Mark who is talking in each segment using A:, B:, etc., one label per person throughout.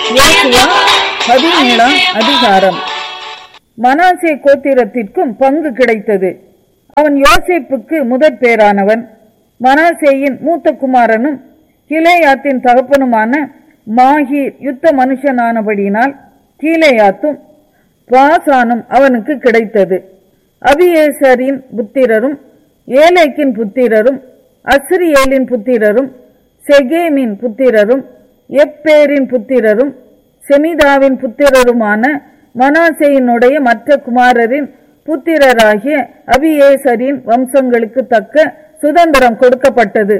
A: யோசுவா பதினேழாம் அதிகாரம் மனாசே கோத்திரத்திற்கும் பங்கு கிடைத்தது அவன் யோசேப்புக்கு முதற் பேரானவன் மனாசேயின் மூத்த குமாரனும் கிலேயாத்தின் தகப்பனுமான மாஹீர் யுத்த மனுஷனானபடியினால் கீலேயாத்தும் பாசானும் அவனுக்கு கிடைத்தது அபியேசரின் புத்திரரும் ஏலேக்கின் புத்திரரும் அஸ்ரியேலின் புத்திரரும் செகேமின் புத்திரரும் எப்பேரின் புத்திரரும் செமிதாவின் புத்திரருமான மனாசேயினுடைய மற்ற குமாரரின் புத்திரராகிய அபியேசரின் வம்சங்களுக்கு தக்க சுதந்திரம் கொடுக்கப்பட்டது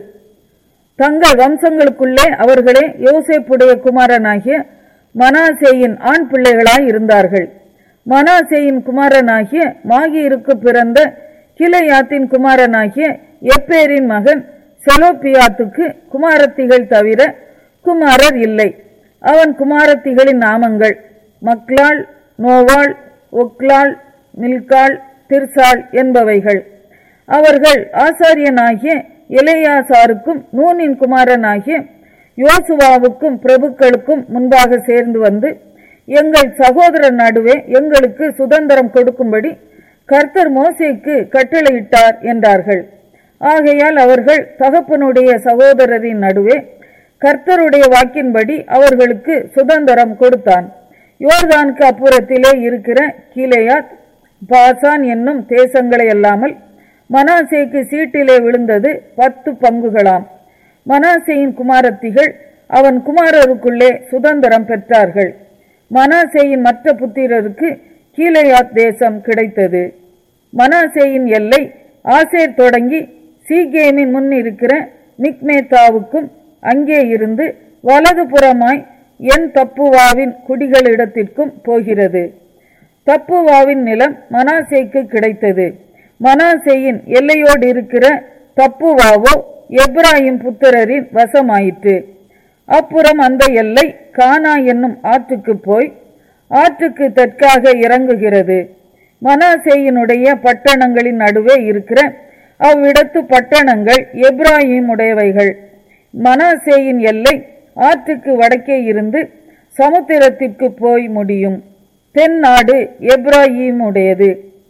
A: தங்கள் வம்சங்களுக்குள்ளே அவர்களே யோசேப்புடைய குமாரனாகிய மனாசேயின் ஆண் பிள்ளைகளாய் இருந்தார்கள் மனாசேயின் குமாரனாகிய மாகீருக்கு பிறந்த கிளையாத்தின் குமாரனாகிய எப்பேரின் மகன் செலோப்பியாத்துக்கு குமாரத்திகள் தவிர குமாரர் இல்லை அவன் குமாரத்திகளின் நாமங்கள் மக்லாள் நோவாள் ஒக்லாள் மில்காள் திர்சாள் என்பவைகள் அவர்கள் ஆசாரியனாகிய இளையாசாருக்கும் நூனின் குமாரனாகிய யோசுவாவுக்கும் பிரபுக்களுக்கும் முன்பாக சேர்ந்து வந்து எங்கள் சகோதரர் நடுவே எங்களுக்கு சுதந்திரம் கொடுக்கும்படி கர்த்தர் மோசேக்கு கட்டளையிட்டார் என்றார்கள் ஆகையால் அவர்கள் தகப்பனுடைய சகோதரரின் நடுவே கர்த்தருடைய வாக்கின்படி அவர்களுக்கு சுதந்திரம் கொடுத்தான் யோர்தானுக்கு அப்புறத்திலே இருக்கிற கீலேயாத் பாசான் என்னும் தேசங்களை அல்லாமல் மனாசேக்கு சீட்டிலே விழுந்தது பத்து பங்குகளாம் மனாசேயின் குமாரத்திகள் அவன் குமாரருக்குள்ளே சுதந்திரம் பெற்றார்கள் மனாசேயின் மற்ற புத்திரருக்கு கீலேயாத் தேசம் கிடைத்தது மனாசேயின் எல்லை ஆசேர் தொடங்கி சீகேமின் முன் இருக்கிற மிக்மேத்தாவுக்கும் அங்கே இருந்து வலதுபுறமாய் என் தப்புவாவின் குடிகளிடத்திற்கும் போகிறது தப்புவாவின் நிலம் மனாசேக்கு கிடைத்தது மனாசேயின் எல்லையோடு இருக்கிற தப்புவாவோ எப்ராஹிம் புத்திரரின் வசமாயிற்று அப்புறம் அந்த எல்லை கானா என்னும் ஆற்றுக்கு போய் ஆற்றுக்கு தெற்காக இறங்குகிறது மனாசேயினுடைய பட்டணங்களின் நடுவே இருக்கிற அவ்விடத்து பட்டணங்கள் எப்ராஹிம் உடையவைகள் மனாசேயின் எல்லை ஆற்றுக்கு வடக்கே இருந்து சமுத்திரத்திற்கு போய் முடியும் தென் நாடு எப்ராஹிமுடையது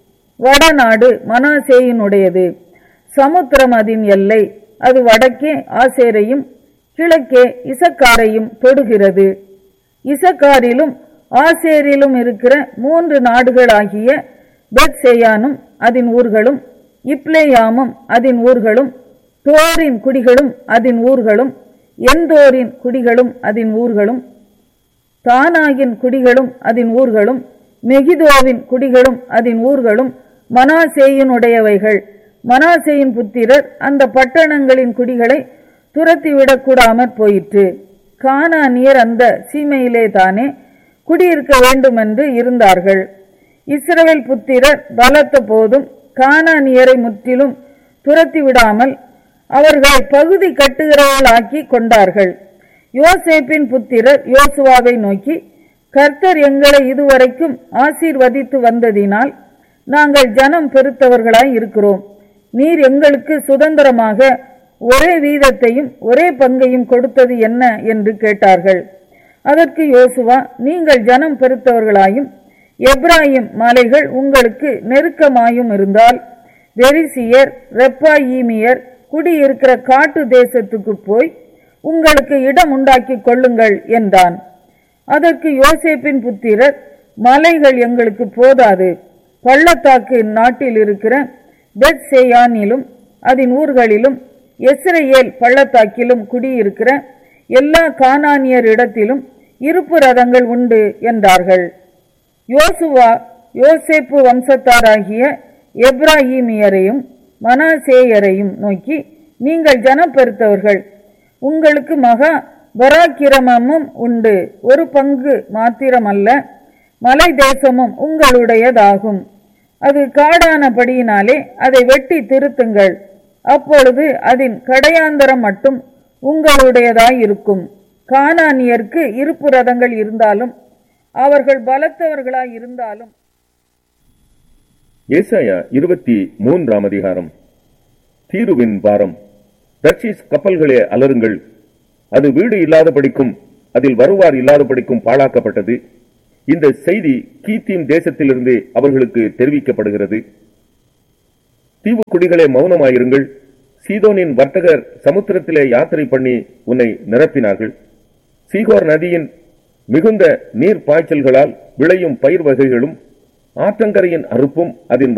A: வடநாடு மனாசேயினுடையது சமுத்திரம் அதன் எல்லை அது வடக்கே ஆசேரையும் கிழக்கே இசக்காரையும் தொடுகிறது இசக்காரிலும் ஆசேரிலும் இருக்கிற மூன்று நாடுகளாகிய பெத்சேயானும் அதன் ஊர்களும் இப்ளேயாமும் அதன் ஊர்களும் தோரின் குடிகளும் அதன் ஊர்களும் எந்தோரின் குடிகளும் அதன் ஊர்களும் தானாகின் குடிகளும் அதன் ஊர்களும் மெகிதோவின் குடிகளும் அதன் ஊர்களும் மனாசேயினுடையவைகள் மனாசேயின் புத்திரர் அந்த பட்டணங்களின் குடிகளை துரத்திவிடக் கூடாமற் போயிற்று கானானியர் அந்த சீமையிலே தானே குடியிருக்க வேண்டுமென்று இருந்தார்கள் இஸ்ரவேல் புத்திரர் பலத்த போதும் கானானியரை முற்றிலும் துரத்தி விடாமல் அவர்கள் பகுதி கட்டுகிறவர்களாக்கி கொண்டார்கள் யோசேப்பின் புத்திரர் யோசுவாவை நோக்கி கர்த்தர் எங்களை இதுவரைக்கும் ஆசீர்வதித்து வந்ததினால் நாங்கள் ஜனம் பெருத்தவர்களாய் இருக்கிறோம் நீர் எங்களுக்கு சுதந்திரமாக ஒரே வீதத்தையும் ஒரே பங்கையும் கொடுத்தது என்ன என்று கேட்டார்கள் அதற்கு யோசுவா நீங்கள் ஜனம் பெருத்தவர்களாயும் எப்ராஹிம் மலைகள் உங்களுக்கு நெருக்கமாயும் இருந்தால் வெரிசியர் ரெப்பாயீமியர் குடியிருக்கிற காட்டு தேசத்துக்கு போய் உங்களுக்கு இடம் உண்டாக்கி கொள்ளுங்கள் என்றான் அதற்கு யோசேப்பின் புத்திரர் மலைகள் எங்களுக்கு போதாது பள்ளத்தாக்கு நாட்டில் இருக்கிற பெத் சேயானிலும் அதன் ஊர்களிலும் எஸ்ரேல் பள்ளத்தாக்கிலும் குடியிருக்கிற எல்லா கானானியர் இடத்திலும் இருப்பு ரதங்கள் உண்டு என்றார்கள் யோசுவா யோசேப்பு வம்சத்தாராகிய எப்ராஹீமியரையும் மனாசேயரையும் நோக்கி நீங்கள் ஜனப்பெருத்தவர்கள் உங்களுக்கு மகா பராக்கிரமமும் உண்டு ஒரு பங்கு மாத்திரமல்ல மலை தேசமும் உங்களுடையதாகும் அது காடானபடியினாலே அதை வெட்டி திருத்துங்கள் அப்பொழுது அதன் கடையாந்தரம் மட்டும் உங்களுடையதாய் இருக்கும் கானானியருக்கு இருப்பு ரதங்கள் இருந்தாலும் அவர்கள் பலத்தவர்களாய் இருந்தாலும்
B: ஏசாயா இருபத்தி மூன்றாம் அதிகாரம் தீருவின் பாரம் தர்ஷீஸ் கப்பல்களே அலருங்கள் அது வீடு இல்லாதபடிக்கும் அதில் வருவார் இல்லாதபடிக்கும் பாழாக்கப்பட்டது இந்த செய்தி கீத்தீம் தேசத்திலிருந்து அவர்களுக்கு தெரிவிக்கப்படுகிறது தீவு குடிகளே மௌனமாயிருங்கள் சீதோனின் வர்த்தகர் சமுத்திரத்திலே யாத்திரை பண்ணி உன்னை நிரப்பினார்கள் சீகோர் நதியின் மிகுந்த நீர் பாய்ச்சல்களால் விளையும் பயிர் வகைகளும் ஆற்றங்கரையின் அறுப்பும் அதன்